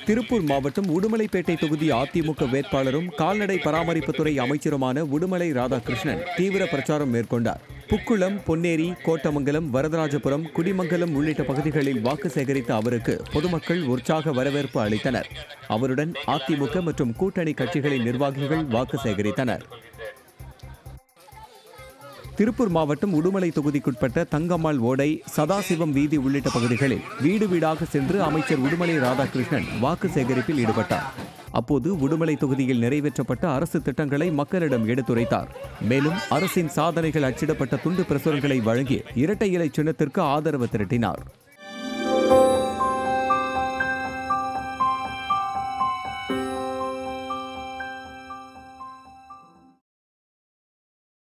திருப்பூர் மாவட்டம் உடுமலைப்பேட்டை தொகுதி அதிமுக வேட்பாளரும் கால்நடை பராமரிப்புத்துறை அமைச்சருமான உடுமலை ராதாகிருஷ்ணன் தீவிர பிரச்சாரம் மேற்கொண்டார் புக்குளம் பொன்னேரி கோட்டமங்கலம் வரதராஜபுரம் குடிமங்கலம் உள்ளிட்ட பகுதிகளில் வாக்கு சேகரித்த அவருக்கு பொதுமக்கள் உற்சாக வரவேற்பு அளித்தனர் அவருடன் அதிமுக மற்றும் கூட்டணி கட்சிகளின் நிர்வாகிகள் வாக்கு சேகரித்தனர் திருப்பூர் மாவட்டம் உடுமலை தொகுதிக்குட்பட்ட தங்கம்மாள் ஓடை சதாசிவம் வீதி உள்ளிட்ட பகுதிகளில் வீடு வீடாக சென்று அமைச்சர் உடுமலை ராதாகிருஷ்ணன் வாக்கு சேகரிப்பில் ஈடுபட்டார் அப்போது உடுமலை தொகுதியில் நிறைவேற்றப்பட்ட அரசு திட்டங்களை மக்களிடம் எடுத்துரைத்தார் மேலும் அரசின் சாதனைகள் அச்சிடப்பட்ட துண்டு பிரசுரங்களை வழங்கி இரட்டை இலை சின்னத்திற்கு ஆதரவு திரட்டினார்